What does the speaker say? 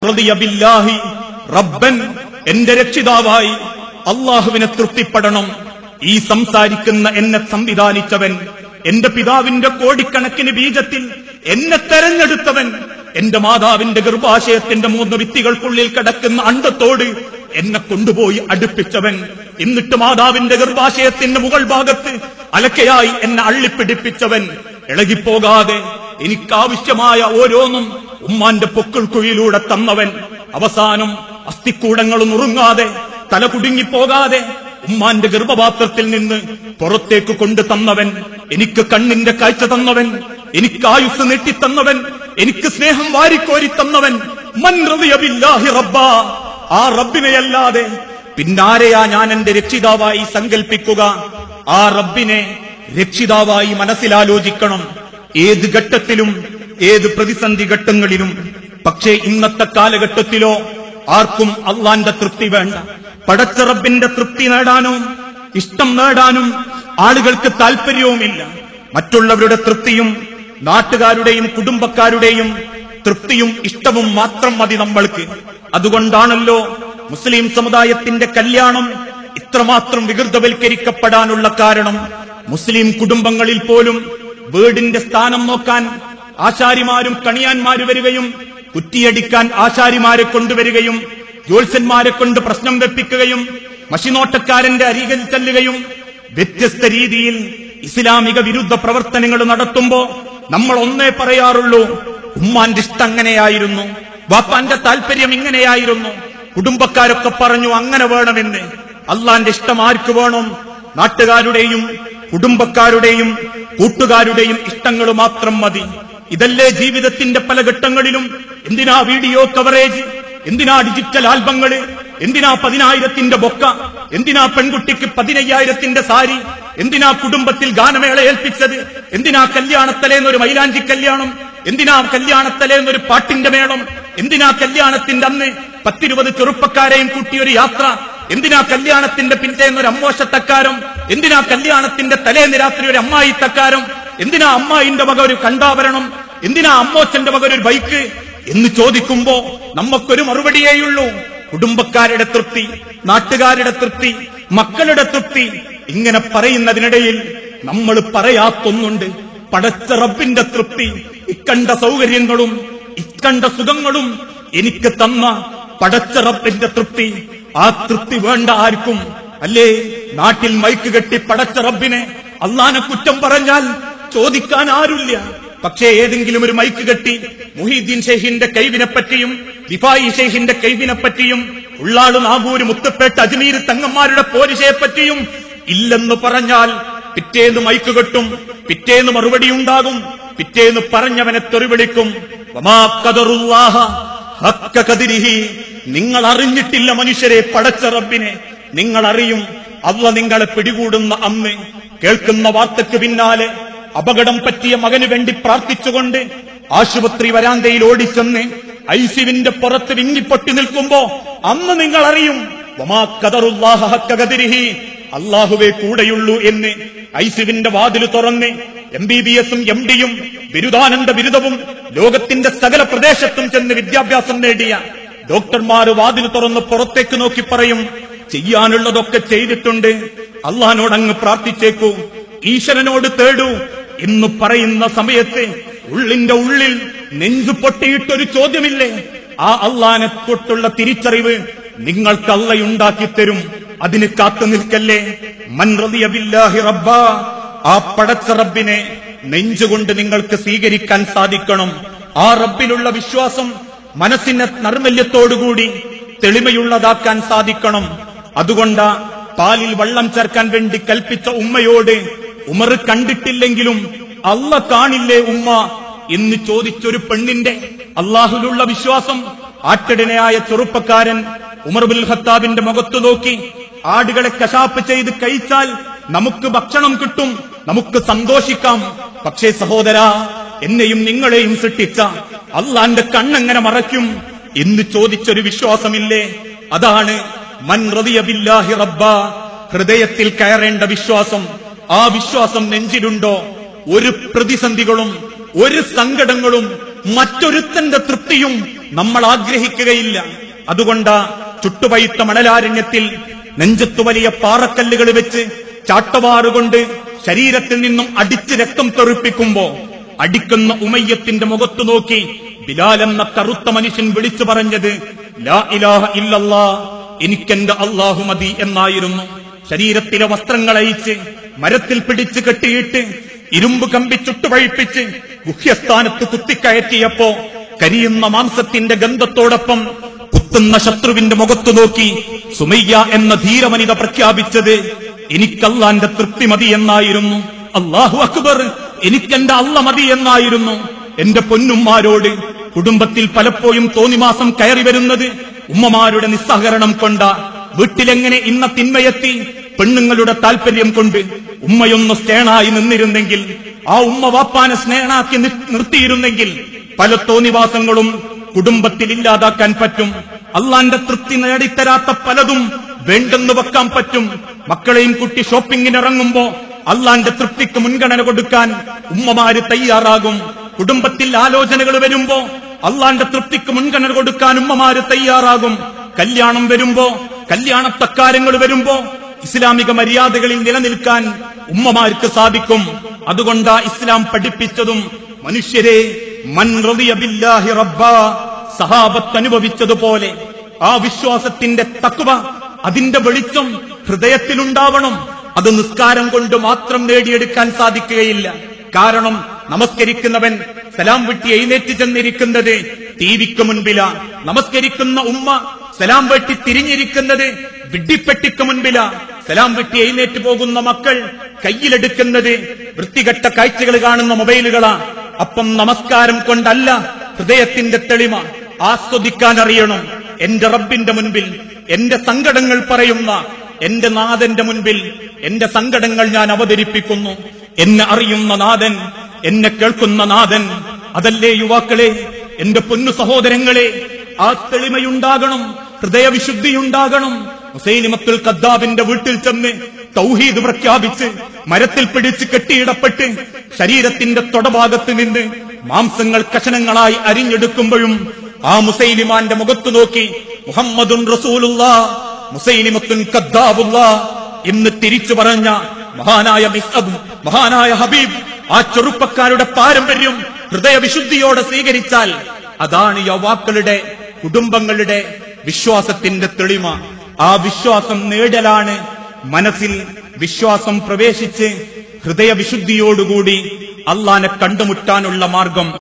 റളിയ ബില്ലാഹി റബ്ബൻ എന്റെ രക്ഷിതാവായി അള്ളാഹുവിനെ തൃപ്തിപ്പെടണം ഈ സംസാരിക്കുന്ന എന്നെ സംവിധാനിച്ചവൻ എന്റെ പിതാവിന്റെ കോടിക്കണക്കിന് ബീജത്തിൽ എന്നെ തെരഞ്ഞെടുത്തവൻ എന്റെ മാതാവിന്റെ ഗർഭാശയത്തിന്റെ മൂന്ന് ഭിത്തികൾക്കുള്ളിൽ കിടക്കുന്ന അണ്ടത്തോട് എന്നെ കൊണ്ടുപോയി അടുപ്പിച്ചവൻ എന്നിട്ട് മാതാവിന്റെ ഗർഭാശയത്തിന്റെ മുകൾ ഭാഗത്ത് അലക്കയായി എന്നെ അള്ളിപ്പിടിപ്പിച്ചവൻ ഇളകിപ്പോകാതെ എനിക്കാവശ്യമായ ഓരോന്നും ഉമ്മാന്റെ പൊക്കിൾക്കുഴിയിലൂടെ തന്നവൻ അവസാനം അസ്ഥിക്കൂടങ്ങൾ നുറുങ്ങാതെ തല കുടുങ്ങിപ്പോകാതെ ഉമ്മാന്റെ ഗർഭപാത്രത്തിൽ നിന്ന് പുറത്തേക്ക് കൊണ്ടു തന്നവൻ എനിക്ക് കണ്ണിന്റെ കാഴ്ച തന്നവൻ എനിക്ക് ആയുസ് നീട്ടിത്തന്നവൻ എനിക്ക് സ്നേഹം വാരിക്കോരി തന്നവൻ മൻ റളിയ ബില്ലാഹി റബ്ബാ ആ റബ്ബിനെയല്ലാതെ പിന്നാരെയാ ഞാൻ എന്റെ രക്ഷിതാവായി സങ്കൽപ്പിക്കുക ആ റബ്ബിനെ രക്ഷിതാവായി മനസ്സിലാലോചിക്കണം ഏത് ഘട്ടത്തിലും ഏത് പ്രതിസന്ധി ഘട്ടങ്ങളിലും പക്ഷേ ഇന്നത്തെ കാലഘട്ടത്തിലോ ആർക്കും അള്ളാന്റെ തൃപ്തി വേണ്ട പടച്ച റബ്ബിന്റെ തൃപ്തി നേടാനോ ഇഷ്ടം നേടാനും ആളുകൾക്ക് താല്പര്യവുമില്ല മറ്റുള്ളവരുടെ തൃപ്തിയും നാട്ടുകാരുടെയും കുടുംബക്കാരുടെയും തൃപ്തിയും ഇഷ്ടവും മാത്രം മതി നമ്മൾക്ക് അതുകൊണ്ടാണല്ലോ മുസ്ലിം സമുദായത്തിന്റെ കല്യാണം ഇത്രമാത്രം വികൃതവൽക്കരിക്കപ്പെടാനുള്ള കാരണം മുസ്ലിം കുടുംബങ്ങളിൽ പോലും വീടിന്റെ സ്ഥാനം നോക്കാൻ ആശാരിമാരും കണിയാന്മാര് വരികയും കുറ്റിയടിക്കാൻ ആശാരിമാരെ കൊണ്ടുവരികയും ജ്യോത്സ്യന്മാരെ കൊണ്ട് പ്രശ്നം വെപ്പിക്കുകയും മഷിനോട്ടക്കാരന്റെ അരികിൽ ചെല്ലുകയും വ്യത്യസ്ത രീതിയിൽ ഇസ്ലാമിക വിരുദ്ധ പ്രവർത്തനങ്ങൾ നടത്തുമ്പോ നമ്മൾ ഒന്നേ പറയാറുള്ളൂ ഉമ്മാന്റെ ഇഷ്ടം അങ്ങനെയായിരുന്നു ബാപ്പാന്റെ താല്പര്യം ഇങ്ങനെയായിരുന്നു കുടുംബക്കാരൊക്കെ പറഞ്ഞു അങ്ങനെ വേണമെന്ന് അള്ളാന്റെ ഇഷ്ടം ആർക്ക് വേണം നാട്ടുകാരുടെയും കുടുംബക്കാരുടെയും കൂട്ടുകാരുടെയും ഇഷ്ടങ്ങൾ മാത്രം മതി ഇതല്ലേ ജീവിതത്തിന്റെ പല ഘട്ടങ്ങളിലും എന്തിനാ വീഡിയോ കവറേജ് എന്തിനാ ഡിജിറ്റൽ ആൽബങ്ങള് എന്തിനാ പതിനായിരത്തിന്റെ ബൊക്ക എന്തിനാ പെൺകുട്ടിക്ക് പതിനയ്യായിരത്തിന്റെ സാരി എന്തിനാ കുടുംബത്തിൽ ഗാനമേള ഏൽപ്പിച്ചത് എന്തിനാ കല്യാണത്തലേന്നൊരു മൈലാഞ്ചി കല്യാണം എന്തിനാ കല്യാണത്തലേന്നൊരു പാട്ടിന്റെ മേളം എന്തിനാ കല്യാണത്തിന്റെ അന്ന് പത്തിരുപത് ചെറുപ്പക്കാരെയും കൂട്ടിയൊരു യാത്ര എന്തിനാ കല്യാണത്തിന്റെ പിറ്റേന്നൊരു അമ്മോശത്തക്കാരം എന്തിനാ കല്യാണത്തിന്റെ തലേന്ന് രാത്രി ഒരു അമ്മായി തക്കാരം എന്തിനാ അമ്മായിന്റെ വക ഒരു കണ്ടാഭരണം എന്തിനാ അമ്മോച്ചന്റെ വക ഒരു ബൈക്ക് എന്ന് ചോദിക്കുമ്പോ നമുക്കൊരു മറുപടിയേയുള്ളൂ കുടുംബക്കാരുടെ തൃപ്തി നാട്ടുകാരുടെ തൃപ്തി മക്കളുടെ തൃപ്തി ഇങ്ങനെ പറയുന്നതിനിടയിൽ നമ്മൾ പറയാത്തൊന്നുണ്ട് പടച്ച റബ്ബിന്റെ തൃപ്തി ഇക്കണ്ട സൗകര്യങ്ങളും ഇക്കണ്ട സുഖങ്ങളും എനിക്ക് തന്ന പടച്ച റബ്ബിന്റെ തൃപ്തി ആ തൃപ്തി വേണ്ട ആർക്കും അല്ലേ നാട്ടിൽ മൈക്ക് കെട്ടി പടച്ച റബ്ബിനെ അള്ളാനെ കുറ്റം പറഞ്ഞാൽ ചോദിക്കാൻ ആരുമില്ല പക്ഷേ ഏതെങ്കിലും ഒരു മൈക്ക് കെട്ടി മുഹീദ്ദീൻ ഷെയ്ഖിന്റെ കൈവിനെ പറ്റിയും ദിഫായി ഷെയ്ഖിന്റെ കൈവിനെ പറ്റിയും ഉള്ളാള് നാഗൂര് മുത്തപ്പേട്ട് അജ്മീർ തങ്ങന്മാരുടെ പോരിശയെ പറ്റിയും ഇല്ലെന്ന് പറഞ്ഞാൽ പിറ്റേന്ന് മൈക്ക് കെട്ടും പിറ്റേന്ന് മറുപടി ഉണ്ടാകും പിറ്റേന്ന് പറഞ്ഞവനെ തെറിവിളിക്കും വമാ ഖദറുല്ലാഹ ഹക്ക ഖദരിഹി. നിങ്ങൾ അറിഞ്ഞിട്ടില്ല മനുഷ്യരെ പടച്ച റബ്ബിനെ നിങ്ങൾ അറിയും അള്ള നിങ്ങളെ പിടികൂടുന്ന അന്ന് കേൾക്കുന്ന വാർത്തക്ക് പിന്നാലെ അപകടം പറ്റിയ മകന് വേണ്ടി പ്രാർത്ഥിച്ചുകൊണ്ട് ആശുപത്രി വരാന്തയിൽ ഓടിച്ചെന്ന് ഐസിവിന്റെ പുറത്ത് വിങ്ങിപ്പൊട്ടി നിൽക്കുമ്പോ അന്ന് നിങ്ങൾ അറിയും വമാ ഖദറുല്ലാഹ ഹക്ക ഖദരിഹി. അള്ളാഹുവെ കൂടെയുള്ളൂ എന്ന് ഐസിവിന്റെ വാതില് തുറന്ന് എം ബി ബി എസും എം ഡിയും ബിരുദാനന്ദ ബിരുദവും ലോകത്തിന്റെ സകല പ്രദേശത്തും ചെന്ന് വിദ്യാഭ്യാസം നേടിയ ഡോക്ടർമാര് വാതില് തുറന്ന് പുറത്തേക്ക് നോക്കി പറയും ചെയ്യാനുള്ളതൊക്കെ ചെയ്തിട്ടുണ്ട് അള്ളഹാനോട് അങ്ങ് പ്രാർത്ഥിച്ചേക്കൂ ഈശ്വരനോട് തേടൂ എന്ന് പറയുന്ന സമയത്ത് ഉള്ളിന്റെ ഉള്ളിൽ നെഞ്ചു പൊട്ടിയിട്ടൊരു ചോദ്യമില്ലേ ആ അള്ളാനെ തൊട്ടുള്ള തിരിച്ചറിവ് നിങ്ങൾക്ക് അള്ളയുണ്ടാക്കി തരും അതിന് കാത്തു നിൽക്കല്ലേ മൻ റളിയ ബില്ലാഹി റബ്ബാ ആ പടച്ച റബ്ബിനെ നെഞ്ചുകൊണ്ട് നിങ്ങൾക്ക് സ്വീകരിക്കാൻ സാധിക്കണം ആ റബ്ബിലുള്ള വിശ്വാസം മനസ്സിനെ നർമ്മല്യത്തോടുകൂടി തെളിമയുള്ളതാക്കാൻ സാധിക്കണം അതുകൊണ്ടാ പാലിൽ വെള്ളം ചേർക്കാൻ വേണ്ടി കൽപ്പിച്ച ഉമ്മയോട് ഉമർ കണ്ടിട്ടില്ലെങ്കിലും അല്ല കാണില്ലേ ഉമ്മ എന്ന് ചോദിച്ചൊരു പെണ്ണിന്റെ അള്ളാഹുലുള്ള വിശ്വാസം ആട്ടിടനായ ചെറുപ്പക്കാരൻ ഉമർ ബുൽ ഖത്താബിന്റെ മുഖത്തു നോക്കി ആടുകളെ കശാപ്പ് ചെയ്ത് കഴിച്ചാൽ നമുക്ക് ഭക്ഷണം കിട്ടും നമുക്ക് സന്തോഷിക്കാം പക്ഷേ സഹോദര എന്നെയും നിങ്ങളെയും സൃഷ്ടിച്ച അള്ളാന്റെ കണ്ണെങ്ങനെ മറയ്ക്കും എന്ന് ചോദിച്ചൊരു വിശ്വാസമില്ലേ അതാണ് മൻ റളിയ ബില്ലാഹി റബ്ബ ഹൃദയത്തിൽ കയറേണ്ട വിശ്വാസം ആ വിശ്വാസം നെഞ്ചിലുണ്ടോ ഒരു പ്രതിസന്ധികളും ഒരു സങ്കടങ്ങളും മറ്റൊരുത്തന്റെ തൃപ്തിയും നമ്മൾ ആഗ്രഹിക്കുകയില്ല അതുകൊണ്ട് ചുട്ടുപഴുത്ത മണലാരണ്യത്തിൽ നെഞ്ചത്തു വലിയ പാറക്കല്ലുകൾ വെച്ച് ചാട്ടവാറുകൊണ്ട് ശരീരത്തിൽ നിന്നും അടിച്ച് രക്തം തെറിപ്പിക്കുമ്പോ അടിക്കുന്ന ഉമയ്യത്തിന്റെ മുഖത്തു നോക്കി ബിലാൽ എന്ന കറുത്ത മനുഷ്യൻ വിളിച്ചു പറഞ്ഞത് ലാ ഇലാഹ ഇല്ലല്ലാ എനിക്കെന്റെ അള്ളാഹു മതി എന്നായിരുന്നു ശരീരത്തിലെ വസ്ത്രങ്ങൾ അയച്ച് മരത്തിൽ പിടിച്ച് കെട്ടിയിട്ട് ഇരുമ്പ് കമ്പി ചുട്ടുപഴിപ്പിച്ച് ഗുഹ്യസ്ഥാനത്ത് കുത്തിക്കയറ്റിയപ്പോ കരിയുന്ന മാംസത്തിന്റെ ഗന്ധത്തോടൊപ്പം കുത്തുന്ന ശത്രുവിന്റെ മുഖത്തു നോക്കി സുമയ്യ എന്ന ധീരവനിത പ്രഖ്യാപിച്ചത് എനിക്കല്ലാന്റെ തൃപ്തി മതി എന്നായിരുന്നു അള്ളാഹു അക്ബർ എനിക്കെന്റെ അള്ള മതി എന്നായിരുന്നു എന്റെ പൊന്നുമ്മാരോട് കുടുംബത്തിൽ പലപ്പോഴും തോന്നിമാസം കയറി വരുന്നത് ഉമ്മമാരുടെ നിസ്സഹകരണം കൊണ്ട വീട്ടിലെങ്ങനെ ഇന്ന തിന്മയെത്തി പെണ്ണുങ്ങളുടെ താല്പര്യം കൊണ്ട് ഉമ്മയൊന്ന് സ്നേണായി നിന്നിരുന്നെങ്കിൽ ആ ഉമ്മ വാപ്പാനെ സ്നേഹനാക്കി നി- നിർത്തിയിരുന്നെങ്കിൽ പല തോന്നിവാസങ്ങളും കുടുംബത്തിൽ ഇല്ലാതാക്കാൻ പറ്റും അള്ളാന്റെ തൃപ്തി നേടിത്തരാത്ത പലതും വേണ്ടെന്ന് വെക്കാൻ പറ്റും മക്കളെയും കുട്ടി ഷോപ്പിങ്ങിന് ഇറങ്ങുമ്പോ അള്ളാന്റെ തൃപ്തിക്ക് മുൻഗണന കൊടുക്കാൻ ഉമ്മമാര് തയ്യാറാകും കുടുംബത്തിൽ ആലോചനകൾ വരുമ്പോ അള്ളാന്റെ തൃപ്തിക്ക് മുൻഗണന കൊടുക്കാൻ ഉമ്മമാര് തയ്യാറാകും കല്യാണം വരുമ്പോ കല്യാണത്തക്കാര്യങ്ങൾ വരുമ്പോ ഇസ്ലാമിക മര്യാദകളിൽ നിലനിൽക്കാൻ ഉമ്മമാർക്ക് സാധിക്കും അതുകൊണ്ടാ ഇസ്ലാം പഠിപ്പിച്ചതും മനുഷ്യരെ മൻ റളിയ ബില്ലാഹി റബ്ബാ സഹാബത്ത് അനുഭവിച്ചതുപോലെ ആ വിശ്വാസത്തിന്റെ തക്വ അതിന്റെ വെളിച്ചം ഹൃദയത്തിലുണ്ടാവണം അത് നിസ്കാരം കൊണ്ട് മാത്രം നേടിയെടുക്കാൻ സാധിക്കുകയില്ല കാരണം നമസ്കരിക്കുന്നവൻ സലാം വെട്ടി എഴുന്നേറ്റ് ചെന്നിരിക്കുന്നത് ടിവിക്ക് മുൻപില നമസ്കരിക്കുന്ന ഉമ്മ സലാം വെട്ടി തിരിഞ്ഞിരിക്കുന്നത് വിഡ്ഢിപ്പെട്ടിക്ക് മുൻപില സലാം വെട്ടി എഴുന്നേറ്റ് പോകുന്ന മക്കൾ കയ്യിലെടുക്കുന്നത് വൃത്തികെട്ട കാഴ്ചകൾ കാണുന്ന മൊബൈലുകളാ അപ്പം നമസ്കാരം കൊണ്ടല്ല ഹൃദയത്തിന്റെ തെളിമ ആസ്വദിക്കാൻ അറിയണം എന്റെ റബ്ബിന്റെ മുൻപിൽ എന്റെ സങ്കടങ്ങൾ പറയുന്ന എന്റെ നാഥന്റെ മുൻപിൽ എന്റെ സങ്കടങ്ങൾ ഞാൻ അവതരിപ്പിക്കുന്നു എന്നെ അറിയുന്ന നാഥൻ എന്നെ കേൾക്കുന്ന നാഥൻ അതല്ലേ യുവാക്കളെ എന്റെ പൊന്നു സഹോദരങ്ങളെ ആ തെളിമയുണ്ടാകണം ഹൃദയവിശുദ്ധിയുണ്ടാകണം ഹുസൈനിമത്തുൽ കദ്ദാബിന്റെ വീട്ടിൽ ചെന്ന് തൗഹീദ് പ്രഖ്യാപിച്ച് മരത്തിൽ പിടിച്ച് കെട്ടിയിടപ്പെട്ട് ശരീരത്തിന്റെ തൊടഭാഗത്ത് നിന്ന് മാംസങ്ങൾ കഷണങ്ങളായി അരിഞ്ഞെടുക്കുമ്പോഴും ആ മുസൈലിമാന്റെ മുഖത്തു നോക്കി മുഹമ്മദുൻ റസൂലുള്ള മുസൈലിമത്തുൻ കദ്ദാബുള്ള എന്ന് തിരിച്ചു പറഞ്ഞ മഹാനായ മിസ്അബ് മഹാനായ ഹബീബ് ആ ചെറുപ്പക്കാരുടെ പാരമ്പര്യം ഹൃദയവിശുദ്ധിയോടെ സ്വീകരിച്ചാൽ അതാണ് യുവാക്കളുടെ കുടുംബങ്ങളുടെ വിശ്വാസത്തിന്റെ തെളിമ ആ വിശ്വാസം നേടലാണ് മനസ്സിൽ വിശ്വാസം പ്രവേശിച്ച് ഹൃദയവിശുദ്ധിയോടുകൂടി അള്ളാനെ കണ്ടുമുട്ടാനുള്ള മാർഗം